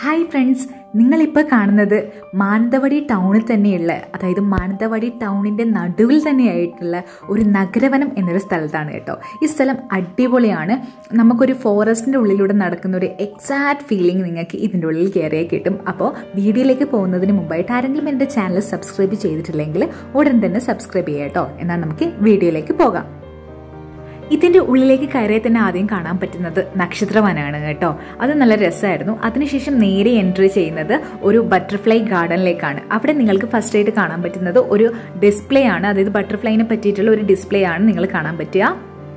hi friends നിങ്ങളിപ്പോൾ കാണുന്നത് മാനന്തവാടി ടൗണിൽ തന്നെയുള്ള അതായത് മാനന്തവാടി ടൗണിൻ്റെ നടുവിൽ തന്നെയായിട്ടുള്ള ഒരു നഗരവനം എന്നൊരു സ്ഥലത്താണ് കേട്ടോ ഈ സ്ഥലം അടിപൊളിയാണ് നമുക്കൊരു ഫോറസ്റ്റിൻ്റെ ഉള്ളിലൂടെ നടക്കുന്ന ഒരു എക്സാക്ട് ഫീലിംഗ് നിങ്ങൾക്ക് ഇതിൻ്റെ ഉള്ളിൽ കയറിയാൽ കിട്ടും അപ്പോൾ വീഡിയോയിലേക്ക് പോകുന്നതിന് മുമ്പായിട്ട് ആരെങ്കിലും എൻ്റെ ചാനൽ സബ്സ്ക്രൈബ് ചെയ്തിട്ടില്ലെങ്കിൽ ഉടൻ തന്നെ സബ്സ്ക്രൈബ് ചെയ്യാം കേട്ടോ എന്നാൽ നമുക്ക് വീഡിയോയിലേക്ക് പോകാം ഇതിൻ്റെ ഉള്ളിലേക്ക് കയറിയാൽ തന്നെ ആദ്യം കാണാൻ പറ്റുന്നത് നക്ഷത്രവനാണ് കേട്ടോ അത് നല്ല രസമായിരുന്നു അതിനുശേഷം നേരെ എൻട്രി ചെയ്യുന്നത് ഒരു ബട്ടർഫ്ലൈ ഗാർഡനിലേക്കാണ് അവിടെ നിങ്ങൾക്ക് ഫസ്റ്റ് ആയിട്ട് കാണാൻ പറ്റുന്നത് ഒരു ഡിസ്പ്ലേ ആണ് അതായത് ബട്ടർഫ്ലൈനെ പറ്റിയിട്ടുള്ള ഒരു ഡിസ്പ്ലേ ആണ് നിങ്ങൾ കാണാൻ പറ്റുക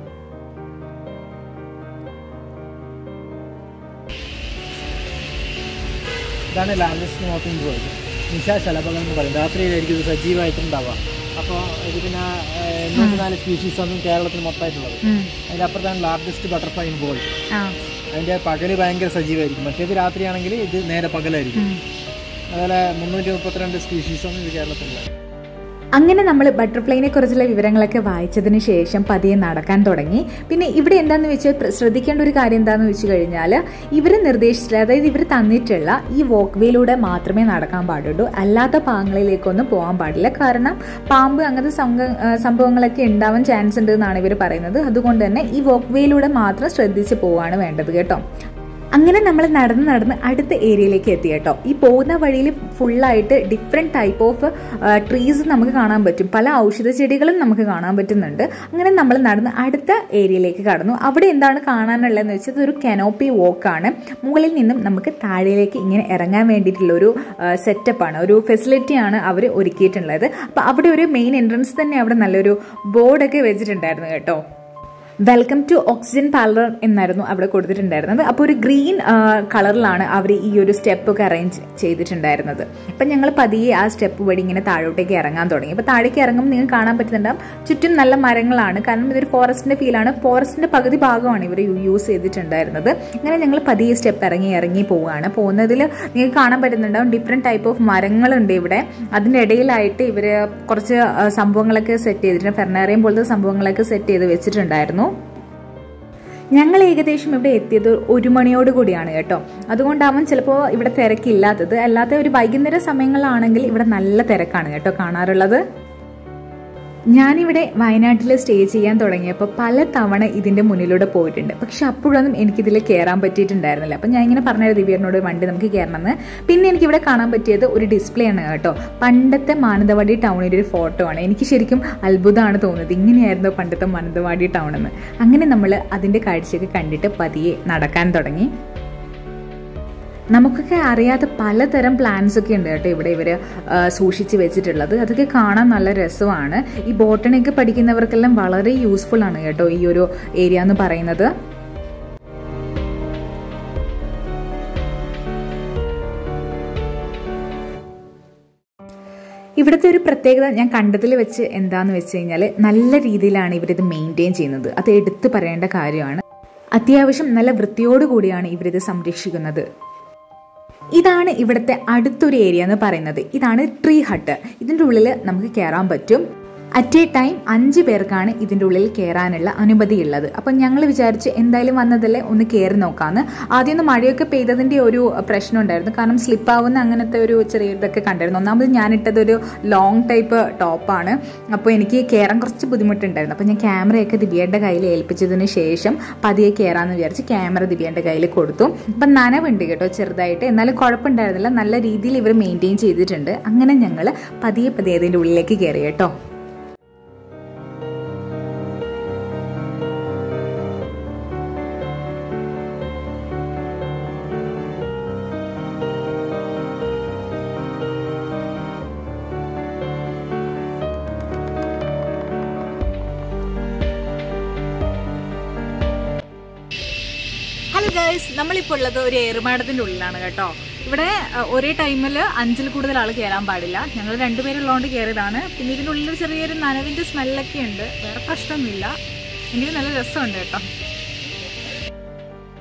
ഇതാണ് ലാൻഡ് സ്നോപ്പിംഗ് ബേർഡ് നിശാശലഭങ്ങൾ എന്ന് പറയും രാത്രിയിലായിരിക്കും ഇത് സജീവമായിട്ടുണ്ടാവുക അപ്പോൾ ഇത് പിന്നെ എണ്ണൂറ്റി നാല് സ്പീഷീസ് ഒന്നും കേരളത്തിൽ മൊത്തമായിട്ടുള്ളത് അതിൻ്റെ അപ്പുറത്താണ് ലാർജസ്റ്റ് ബട്ടർഫ്ലൈ ഇൻ വേൾഡ് അതിൻ്റെ പകല് ഭയങ്കര സജീവമായിരിക്കും മറ്റേത് രാത്രിയാണെങ്കിൽ ഇത് നേരെ പകലായിരിക്കും അതുപോലെ മുന്നൂറ്റി മുപ്പത്തിരണ്ട് സ്പീഷീസ് ഒന്നും ഇത് കേരളത്തിലുള്ളത് അങ്ങനെ നമ്മൾ ബട്ടർഫ്ലൈനെ കുറിച്ചുള്ള വിവരങ്ങളൊക്കെ വായിച്ചതിന് ശേഷം പതിയെ നടക്കാൻ തുടങ്ങി പിന്നെ ഇവിടെ എന്താണെന്ന് വെച്ചാൽ പ്ര- ശ്രദ്ധിക്കേണ്ട ഒരു കാര്യം എന്താണെന്ന് വെച്ച് കഴിഞ്ഞാൽ ഇവർ നിർദ്ദേശിച്ചില്ല അതായത് ഇവർ തന്നിട്ടുള്ള ഈ വോക്ക് വേയിലൂടെ മാത്രമേ നടക്കാൻ പാടുള്ളൂ അല്ലാത്ത ഭാഗങ്ങളിലേക്കൊന്നും പോകാൻ പാടില്ല കാരണം പാമ്പ് അങ്ങനത്തെ സംഘ ആ, സംഭവങ്ങളൊക്കെ ഉണ്ടാവാൻ ചാൻസ് ഉണ്ട് എന്നാണ് ഇവർ പറയുന്നത് അതുകൊണ്ട് തന്നെ ഈ വോക്ക് വേയിലൂടെ മാത്രം ശ്രദ്ധിച്ച് പോവാണ് വേണ്ടത് കേട്ടോ അങ്ങനെ നമ്മൾ നടന്ന് നടന്ന് അടുത്ത ഏരിയയിലേക്ക് എത്തി കേട്ടോ ഈ പോകുന്ന വഴിയിൽ ഫുള്ളായിട്ട് ഡിഫറെൻറ്റ് ടൈപ്പ് ഓഫ് ട്രീസ് നമുക്ക് കാണാൻ പറ്റും പല ഔഷധ ചെടികളും നമുക്ക് കാണാൻ പറ്റുന്നുണ്ട് അങ്ങനെ നമ്മൾ നടന്ന് അടുത്ത ഏരിയയിലേക്ക് കടന്നു അവിടെ എന്താണ് കാണാനുള്ളതെന്ന് വെച്ചാൽ ഇതൊരു കനോപ്പി വോക്കാണ് മുകളിൽ നിന്നും നമുക്ക് താഴേക്ക് ഇങ്ങനെ ഇറങ്ങാൻ വേണ്ടിയിട്ടുള്ള ഒരു സെറ്റപ്പാണ് ഒരു ഫെസിലിറ്റിയാണ് അവർ ഒരുക്കിയിട്ടുള്ളത് അപ്പോൾ അവിടെ ഒരു മെയിൻ എൻട്രൻസ് തന്നെ അവിടെ നല്ലൊരു ബോർഡൊക്കെ വെച്ചിട്ടുണ്ടായിരുന്നു കേട്ടോ വെൽക്കം ടു ഓക്സിജൻ പാർലർ എന്നായിരുന്നു അവിടെ കൊടുത്തിട്ടുണ്ടായിരുന്നത് അപ്പോൾ ഒരു ഗ്രീൻ കളറിലാണ് അവർ ഈ ഒരു സ്റ്റെപ്പ് ഒക്കെ അറേഞ്ച് ചെയ്തിട്ടുണ്ടായിരുന്നത് അപ്പം ഞങ്ങൾ പതിയെ ആ സ്റ്റെപ്പ് വഴി ഇങ്ങനെ താഴോട്ടേക്ക് ഇറങ്ങാൻ തുടങ്ങി അപ്പോൾ താഴേക്ക് ഇറങ്ങുമ്പോൾ നിങ്ങൾക്ക് കാണാൻ പറ്റുന്നുണ്ടാവും ചുറ്റും നല്ല മരങ്ങളാണ് കാരണം ഇതൊരു ഫോറസ്റ്റിന്റെ ഫീലാണ് ഫോറസ്റ്റിന്റെ പകുതി ഭാഗമാണ് ഇവർ യൂസ് ചെയ്തിട്ടുണ്ടായിരുന്നത് അങ്ങനെ ഞങ്ങൾ പതിയെ സ്റ്റെപ്പ് ഇറങ്ങി ഇറങ്ങി പോവുകയാണ് പോകുന്നതിൽ നിങ്ങൾക്ക് കാണാൻ പറ്റുന്നുണ്ടാവും ഡിഫറെൻറ്റ് ടൈപ്പ് ഓഫ് മരങ്ങളുണ്ട് ഇവിടെ അതിൻ്റെ ഇടയിലായിട്ട് ഇവർ കുറച്ച് ആ, സംഭവങ്ങളൊക്കെ സെറ്റ് ചെയ്തിട്ടുണ്ട് ഫെർണാറിയം പോലത്തെ സംഭവങ്ങളൊക്കെ സെറ്റ് ചെയ്ത് വെച്ചിട്ടുണ്ടായിരുന്നു ഞങ്ങൾ ഏകദേശം ഇവിടെ എത്തിയത് ഒരു മണിയോട് കൂടിയാണ് കേട്ടോ അതുകൊണ്ടാവും ചിലപ്പോൾ ഇവിടെ തിരക്കില്ലാത്തത് അല്ലാത്ത ഒരു വൈകുന്നേര സമയങ്ങളിലാണെങ്കിൽ ഇവിടെ നല്ല തിരക്കാണ് കേട്ടോ കാണാറുള്ളത് ഞാനിവിടെ വയനാട്ടിൽ സ്റ്റേ ചെയ്യാൻ തുടങ്ങിയപ്പോൾ പല തവണ ഇതിൻ്റെ മുന്നിലൂടെ പോയിട്ടുണ്ട് പക്ഷെ അപ്പോഴൊന്നും എനിക്കിതിൽ കയറാൻ പറ്റിയിട്ടുണ്ടായിരുന്നില്ല അപ്പം ഞാൻ ഇങ്ങനെ പറഞ്ഞ ദിവ്യനോട് വണ്ടി നമുക്ക് കയറണമെന്ന് പിന്നെ എനിക്കിവിടെ കാണാൻ പറ്റിയത് ഒരു ഡിസ്പ്ലേ ആണ് കേട്ടോ പണ്ടത്തെ മാനന്തവാടി ടൗണിൻ്റെ ഒരു ഫോട്ടോ ആണ് എനിക്ക് ശരിക്കും അത്ഭുതമാണ് തോന്നുന്നത് ഇങ്ങനെയായിരുന്നു പണ്ടത്തെ മാനന്തവാടി ടൗൺ എന്ന് അങ്ങനെ നമ്മൾ അതിൻ്റെ കാഴ്ചയൊക്കെ കണ്ടിട്ട് പതിയെ നടക്കാൻ തുടങ്ങി നമുക്കൊക്കെ അറിയാത്ത പലതരം പ്ലാന്റ്സ് ഒക്കെ ഉണ്ട് കേട്ടോ ഇവിടെ ഇവർ സൂക്ഷിച്ച് വെച്ചിട്ടുള്ളത് അതൊക്കെ കാണാൻ നല്ല രസമാണ് ഈ ബോട്ടണിക്ക് പഠിക്കുന്നവർക്കെല്ലാം വളരെ യൂസ്ഫുൾ ആണ് കേട്ടോ ഈ ഒരു ഏരിയ എന്ന് പറയുന്നത് ഇവിടുത്തെ ഒരു പ്രത്യേകത ഞാൻ കണ്ടതിൽ വെച്ച് എന്താന്ന് വെച്ച് കഴിഞ്ഞാൽ നല്ല രീതിയിലാണ് ഇവരിത് മെയിൻറ്റെയിൻ ചെയ്യുന്നത് അത് എടുത്തു പറയേണ്ട കാര്യമാണ് അത്യാവശ്യം നല്ല വൃത്തിയോടുകൂടിയാണ് ഇവരിത് സംരക്ഷിക്കുന്നത് ഇതാണ് ഇവിടുത്തെ അടുത്തൊരു ഏരിയ എന്ന് പറയുന്നത് ഇതാണ് ട്രീ ഹട്ട് ഇതിൻ്റെ ഉള്ളിൽ നമുക്ക് കയറാൻ പറ്റും അറ്റ് എ ടൈം അഞ്ച് പേർക്കാണ് ഇതിൻ്റെ ഉള്ളിൽ കയറാനുള്ള അനുമതിയുള്ളത് അപ്പം ഞങ്ങൾ വിചാരിച്ച് എന്തായാലും വന്നതല്ലേ ഒന്ന് കയറി നോക്കാമെന്ന് ആദ്യം ഒന്ന് മഴയൊക്കെ പെയ്തതിൻ്റെ ഒരു പ്രശ്നം ഉണ്ടായിരുന്നു കാരണം സ്ലിപ്പാവുന്ന അങ്ങനത്തെ ഒരു ചെറിയ ഇതൊക്കെ കണ്ടായിരുന്നു ഒന്നാമത് ഞാനിട്ടത് ഒരു ലോങ് ടൈപ്പ് ടോപ്പാണ് അപ്പോൾ എനിക്ക് കയറാൻ കുറച്ച് ബുദ്ധിമുട്ടുണ്ടായിരുന്നു അപ്പോൾ ഞാൻ ക്യാമറയൊക്കെ ദിവ്യയുടെ കയ്യിൽ ഏൽപ്പിച്ചതിന് ശേഷം പതിയെ കയറാമെന്ന് വിചാരിച്ച് ക്യാമറ ദിവ്യയുടെ കയ്യിൽ കൊടുത്തു അപ്പം നനവുണ്ട് കേട്ടോ ചെറുതായിട്ട് എന്നാലും കുഴപ്പമുണ്ടായിരുന്നില്ല നല്ല രീതിയിൽ ഇവർ മെയിൻറ്റെയിൻ ചെയ്തിട്ടുണ്ട് അങ്ങനെ ഞങ്ങൾ പതിയെ പതിയെ അതിൻ്റെ ഉള്ളിലേക്ക് കയറി കേട്ടോ ഹലോ ഗൈസ് നമ്മളിപ്പോൾ ഉള്ളത് ഒരു ഏറുമാടത്തിൻ്റെ ഉള്ളിലാണ് കേട്ടോ ഇവിടെ അഹ്, ഒരേ ടൈമിൽ അഞ്ചിൽ കൂടുതൽ ആൾ കയറാൻ പാടില്ല ഞങ്ങൾ രണ്ടുപേരുള്ളതുകൊണ്ട് കയറിയതാണ് പിന്നെ ഇതിൻ്റെ ഉള്ളിൽ ചെറിയൊരു നനവിൻ്റെ സ്മെല്ലൊക്കെ ഉണ്ട് വേറെ പ്രശ്നമൊന്നുമില്ല എങ്കിലും നല്ല രസമുണ്ട് കേട്ടോ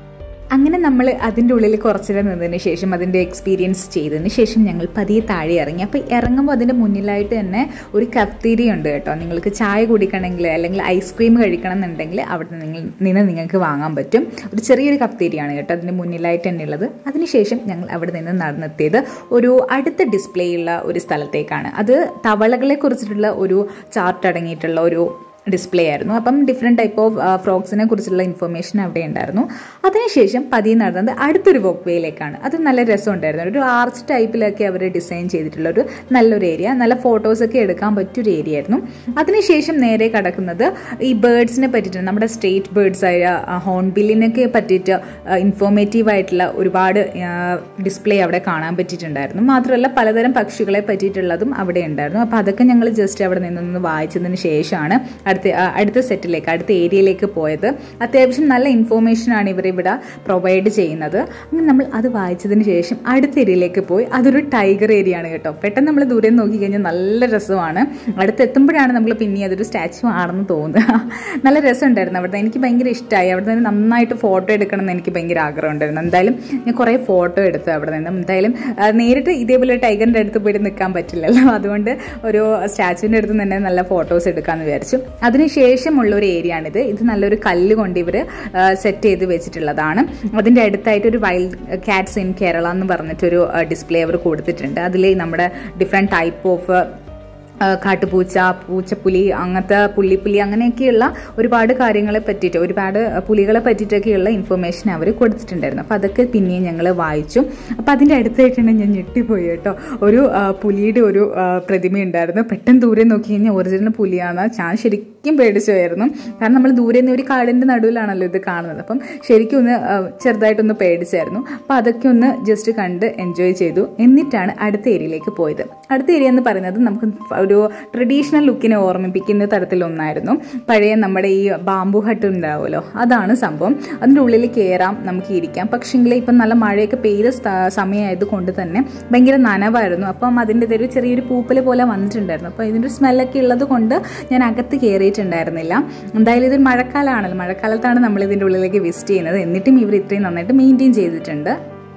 അങ്ങനെ നമ്മൾ അതിൻ്റെ ഉള്ളിൽ കുറച്ചിട നിന്നതിന് ശേഷം അതിൻ്റെ എക്സ്പീരിയൻസ് ചെയ്തതിന് ശേഷം ഞങ്ങൾ പതിയെ താഴെ ഇറങ്ങി അപ്പോൾ ഇറങ്ങുമ്പോൾ അതിൻ്റെ മുന്നിലായിട്ട് തന്നെ ഒരു കഫ്തീരിയ ഉണ്ട് കേട്ടോ നിങ്ങൾക്ക് ചായ കുടിക്കണമെങ്കിൽ അല്ലെങ്കിൽ ഐസ്ക്രീം കഴിക്കണം എന്നുണ്ടെങ്കിൽ അവിടെ നിങ്ങൾ നിന്ന് നിങ്ങൾക്ക് വാങ്ങാൻ പറ്റും ഒരു ചെറിയൊരു കഫ്തീരിയാണ് കേട്ടോ അതിൻ്റെ മുന്നിലായിട്ട് തന്നെ ഉള്ളത് അതിനുശേഷം ഞങ്ങൾ അവിടെ നിന്ന് നടന്നെത്തിയത് ഒരു അടുത്ത ഡിസ്പ്ലേ ഉള്ള ഒരു സ്ഥലത്തേക്കാണ് അത് തവളകളെ കുറിച്ചിട്ടുള്ള ഒരു ചാർട്ട് അടങ്ങിയിട്ടുള്ള ഒരു ഡിസ്പ്ലേ ആയിരുന്നു അപ്പം ഡിഫറെൻറ്റ് ടൈപ്പ് ഓഫ് ഫ്രോക്സിനെ കുറിച്ചുള്ള ഇൻഫർമേഷൻ അവിടെ ഉണ്ടായിരുന്നു അതിനുശേഷം പതിയെ നടന്നത് അടുത്തൊരു വോക്ക് വേയിലേക്കാണ് അത് നല്ല രസമുണ്ടായിരുന്നു ഒരു ആർച്ച് ടൈപ്പിലൊക്കെ അവർ ഡിസൈൻ ചെയ്തിട്ടുള്ള ഒരു നല്ലൊരു ഏരിയ നല്ല ഫോട്ടോസൊക്കെ എടുക്കാൻ പറ്റിയൊരു ഏരിയ ആയിരുന്നു അതിനുശേഷം നേരെ കടക്കുന്നത് ഈ ബേർഡ്സിനെ പറ്റിയിട്ട് നമ്മുടെ സ്റ്റേറ്റ് ബേർഡ്സ് ആയ ഹോൺബില്ലിനൊക്കെ പറ്റിയിട്ട് ഇൻഫോർമേറ്റീവ് ആയിട്ടുള്ള ഒരുപാട് ഡിസ്പ്ലേ അവിടെ കാണാൻ പറ്റിയിട്ടുണ്ടായിരുന്നു മാത്രമല്ല പലതരം പക്ഷികളെ പറ്റിയിട്ടുള്ളതും അവിടെ ഉണ്ടായിരുന്നു അപ്പോൾ അതൊക്കെ ഞങ്ങൾ ജസ്റ്റ് അവിടെ നിന്നൊന്ന് വായിച്ചതിന് ശേഷമാണ് അടുത്ത അടുത്ത സെറ്റിലേക്ക് അടുത്ത ഏരിയയിലേക്ക് പോയത് അത്യാവശ്യം നല്ല ഇൻഫോർമേഷനാണ് ഇവർ ഇവിടെ പ്രൊവൈഡ് ചെയ്യുന്നത് അങ്ങനെ നമ്മൾ അത് വായിച്ചതിന് ശേഷം അടുത്ത ഏരിയയിലേക്ക് പോയി അതൊരു ടൈഗർ ഏരിയ ആണ് കേട്ടോ പെട്ടെന്ന് നമ്മൾ ദൂരെ നോക്കി കഴിഞ്ഞാൽ നല്ല രസമാണ് അടുത്തെത്തുമ്പോഴാണ് നമ്മൾ പിന്നെ അതൊരു സ്റ്റാച്ചു ആണെന്ന് തോന്നുക നല്ല രസമുണ്ടായിരുന്നു അവിടുത്തെ എനിക്ക് ഭയങ്കര ഇഷ്ടമായി അവിടെ നിന്ന് നന്നായിട്ട് ഫോട്ടോ എടുക്കണം എന്ന് എനിക്ക് ഭയങ്കര ആഗ്രഹം ഉണ്ടായിരുന്നു എന്തായാലും ഞാൻ കുറേ ഫോട്ടോ എടുത്തു അവിടെ നിന്ന് എന്തായാലും നേരിട്ട് ഇതേപോലെ ടൈഗറിൻ്റെ അടുത്ത് പോയിട്ട് നിൽക്കാൻ പറ്റില്ലല്ലോ അതുകൊണ്ട് ഒരു സ്റ്റാച്ചുവിൻ്റെ അടുത്ത് തന്നെ നല്ല ഫോട്ടോസ് എടുക്കാമെന്ന് വിചാരിച്ചു അതിനുശേഷമുള്ള ഒരു ഏരിയ ആണിത് ഇത് നല്ലൊരു കല്ല് കൊണ്ട് ഇവർ സെറ്റ് ചെയ്ത് വെച്ചിട്ടുള്ളതാണ് അതിൻ്റെ അടുത്തായിട്ട് ഒരു വൈൽഡ് കാറ്റ്സ് ഇൻ കേരള എന്ന് പറഞ്ഞിട്ടൊരു ഡിസ്പ്ലേ അവർ കൊടുത്തിട്ടുണ്ട് അതിൽ നമ്മുടെ ഡിഫറെൻറ്റ് ടൈപ്പ് ഓഫ് കാട്ടുപൂച്ച പൂച്ചപ്പുലി അങ്ങനത്തെ പുള്ളിപ്പുലി അങ്ങനെയൊക്കെയുള്ള ഒരുപാട് കാര്യങ്ങളെ പറ്റിയിട്ട് ഒരുപാട് പുലികളെ പറ്റിയിട്ടൊക്കെയുള്ള ഇൻഫർമേഷൻ അവർ കൊടുത്തിട്ടുണ്ടായിരുന്നു അപ്പോൾ അതൊക്കെ പിന്നെയും ഞങ്ങൾ വായിച്ചു അപ്പോൾ അതിൻ്റെ അടുത്തായിട്ടാണ് ഞാൻ ഞെട്ടിപ്പോയി കേട്ടോ ഒരു പുലിയുടെ ഒരു പ്രതിമ ഉണ്ടായിരുന്നു പെട്ടെന്ന് ദൂരെ നോക്കി കഴിഞ്ഞാൽ ഒറിജിനൽ പുലിയാണ് ഞാൻ ശരിക്കും പേടിച്ചു പോയായിരുന്നു കാരണം നമ്മൾ ദൂരെ നിന്ന് ഒരു കാടിൻ്റെ നടുവിലാണല്ലോ ഇത് കാണുന്നത് അപ്പം ശരിക്കും ഒന്ന് ചെറുതായിട്ടൊന്ന് പേടിച്ചായിരുന്നു അപ്പോൾ അതൊക്കെ ഒന്ന് ജസ്റ്റ് കണ്ട് എൻജോയ് ചെയ്തു എന്നിട്ടാണ് അടുത്ത ഏരിയയിലേക്ക് പോയത് അടുത്ത ഏരിയ എന്ന് പറയുന്നത് നമുക്ക് ഒരു ട്രഡീഷണൽ ലുക്കിനെ ഓർമ്മിപ്പിക്കുന്ന തരത്തിലൊന്നായിരുന്നു പഴയ നമ്മുടെ ഈ ബാംബു ഹട്ട് ഉണ്ടാവുമല്ലോ അതാണ് സംഭവം അതിൻ്റെ ഉള്ളിൽ കയറാം നമുക്ക് ഇരിക്കാം പക്ഷേങ്കിൽ ഇപ്പം നല്ല മഴയൊക്കെ പെയ്ത സമയമായത് കൊണ്ട് തന്നെ ഭയങ്കര നനവായിരുന്നു അപ്പം അതിൻ്റെ ഒരു ചെറിയൊരു പൂപ്പൽ പോലെ വന്നിട്ടുണ്ടായിരുന്നു അപ്പോൾ ഇതിൻ്റെ സ്മെല്ലൊക്കെ ഉള്ളത് കൊണ്ട് ഞാൻ അകത്ത് കയറിയിട്ടുണ്ടായിരുന്നില്ല എന്തായാലും ഇത് മഴക്കാലമാണല്ലോ മഴക്കാലത്താണ് നമ്മൾ ഇതിൻ്റെ ഉള്ളിലേക്ക് വിസിറ്റ് ചെയ്യുന്നത് എന്നിട്ടും ഇവർ ഇത്രയും നന്നായിട്ട് മെയിൻറ്റെയിൻ ചെയ്തിട്ടുണ്ട്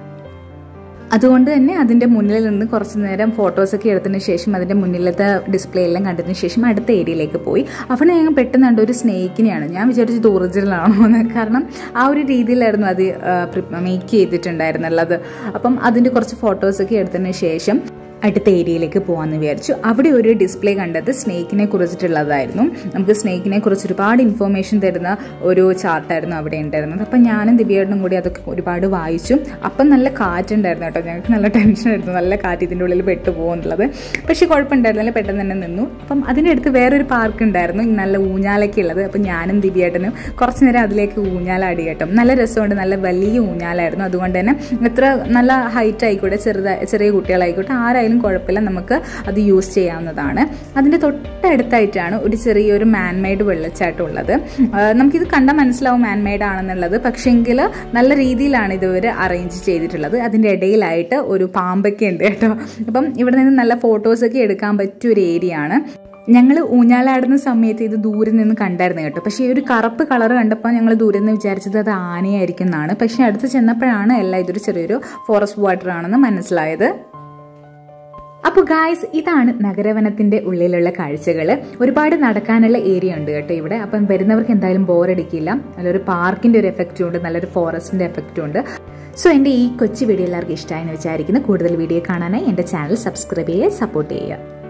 അതുകൊണ്ട് തന്നെ അതിൻ്റെ മുന്നിൽ നിന്ന് കുറച്ച് നേരം ഫോട്ടോസൊക്കെ എടുത്തതിന് ശേഷം അതിൻ്റെ മുന്നിലത്തെ ഡിസ്പ്ലേ എല്ലാം കണ്ടതിന് ശേഷം അടുത്ത ഏരിയയിലേക്ക് പോയി അവിടെ ഞങ്ങൾ പെട്ടെന്ന് കണ്ട ഒരു സ്നേക്കിനെയാണ് ഞാൻ വിചാരിച്ചത് ഒറിജിനൽ ആണോ എന്ന് കാരണം ആ ഒരു രീതിയിലായിരുന്നു അത് മേക്ക് ചെയ്തിട്ടുണ്ടായിരുന്നുള്ളത് അപ്പം അതിൻ്റെ കുറച്ച് ഫോട്ടോസൊക്കെ എടുത്തതിന് ശേഷം അടുത്ത ഏരിയയിലേക്ക് പോകാമെന്ന് വിചാരിച്ചു അവിടെ ഒരു ഡിസ്പ്ലേ കണ്ടത് സ്നേക്കിനെ കുറിച്ചിട്ടുള്ളതായിരുന്നു നമുക്ക് സ്നേക്കിനെ കുറിച്ച് ഒരുപാട് ഇൻഫോർമേഷൻ തരുന്ന ഒരു ചാർട്ടായിരുന്നു അവിടെ ഉണ്ടായിരുന്നത് അപ്പം ഞാനും ദിവ്യേട്ടനും കൂടി അതൊക്കെ ഒരുപാട് വായിച്ചു അപ്പം നല്ല കാറ്റുണ്ടായിരുന്നു കേട്ടോ ഞങ്ങൾക്ക് നല്ല ടെൻഷൻ ആയിരുന്നു നല്ല കാറ്റ് ഇതിൻ്റെ ഉള്ളിൽ പെട്ടു പോകുന്നുള്ളത് പക്ഷേ കുഴപ്പമുണ്ടായിരുന്നില്ല പെട്ടെന്ന് തന്നെ നിന്നു അപ്പം അതിൻ്റെ അടുത്ത് വേറൊരു പാർക്ക് ഉണ്ടായിരുന്നു നല്ല ഊഞ്ഞാലൊക്കെ ഉള്ളത് അപ്പം ഞാനും ദിവ്യേട്ടനും കുറച്ച് നേരം അതിലേക്ക് ഊഞ്ഞാലാടി കേട്ടോ നല്ല രസമുണ്ട് നല്ല വലിയ ഊഞ്ഞാലായിരുന്നു അതുകൊണ്ട് തന്നെ എത്ര നല്ല ഹൈറ്റ് ആയിക്കോട്ടെ ചെറുതായി ചെറിയ കുട്ടികളായിക്കോട്ടെ ആരായാലും ആയാലും കുഴപ്പമില്ല നമുക്ക് അത് യൂസ് ചെയ്യാവുന്നതാണ് അതിൻ്റെ തൊട്ടടുത്തായിട്ടാണ് ഒരു ചെറിയൊരു മാൻമെയ്ഡ് വെള്ളച്ചാട്ടം ഉള്ളത് നമുക്കിത് കണ്ടാൽ മനസ്സിലാവും മാൻമെയ്ഡ് ആണെന്നുള്ളത് പക്ഷെങ്കിൽ നല്ല രീതിയിലാണ് ഇതുവരെ അറേഞ്ച് ചെയ്തിട്ടുള്ളത് അതിൻ്റെ ഇടയിലായിട്ട് ഒരു പാമ്പൊക്കെ ഉണ്ട് കേട്ടോ അപ്പം ഇവിടെ നിന്ന് നല്ല ഫോട്ടോസൊക്കെ എടുക്കാൻ പറ്റിയ ഒരു ഏരിയ ആണ് ഞങ്ങൾ ഊഞ്ഞാലാടുന്ന സമയത്ത് ഇത് ദൂരെ നിന്ന് കണ്ടായിരുന്നു കേട്ടോ പക്ഷേ ഈ ഒരു കറുപ്പ് കളർ കണ്ടപ്പോൾ ഞങ്ങൾ ദൂരെ നിന്ന് വിചാരിച്ചത് അത് ആനയായിരിക്കും എന്നാണ് പക്ഷേ അടുത്ത് ചെന്നപ്പോഴാണ് എല്ലാം ഇതൊരു ചെറിയൊരു ഫോറസ്റ്റ് വാട്ടർ ആണെന്ന് മനസ്സിലായത് അപ്പോൾ ഗായ്സ് ഇതാണ് നഗരവനത്തിന്റെ ഉള്ളിലുള്ള കാഴ്ചകൾ ഒരുപാട് നടക്കാനുള്ള ഏരിയ ഉണ്ട് കേട്ടോ ഇവിടെ അപ്പം വരുന്നവർക്ക് എന്തായാലും ബോറടിക്കില്ല നല്ലൊരു പാർക്കിന്റെ ഒരു എഫക്റ്റും ഉണ്ട് നല്ലൊരു ഫോറസ്റ്റിന്റെ എഫക്റ്റും ഉണ്ട് സോ എൻ്റെ ഈ കൊച്ചു വീഡിയോ എല്ലാവർക്കും ഇഷ്ടമായെന്ന് വിചാരിക്കുന്നു കൂടുതൽ വീഡിയോ കാണാനായി എൻ്റെ ചാനൽ സബ്സ്ക്രൈബ് ചെയ്യുക സപ്പോർട്ട് ചെയ്യുക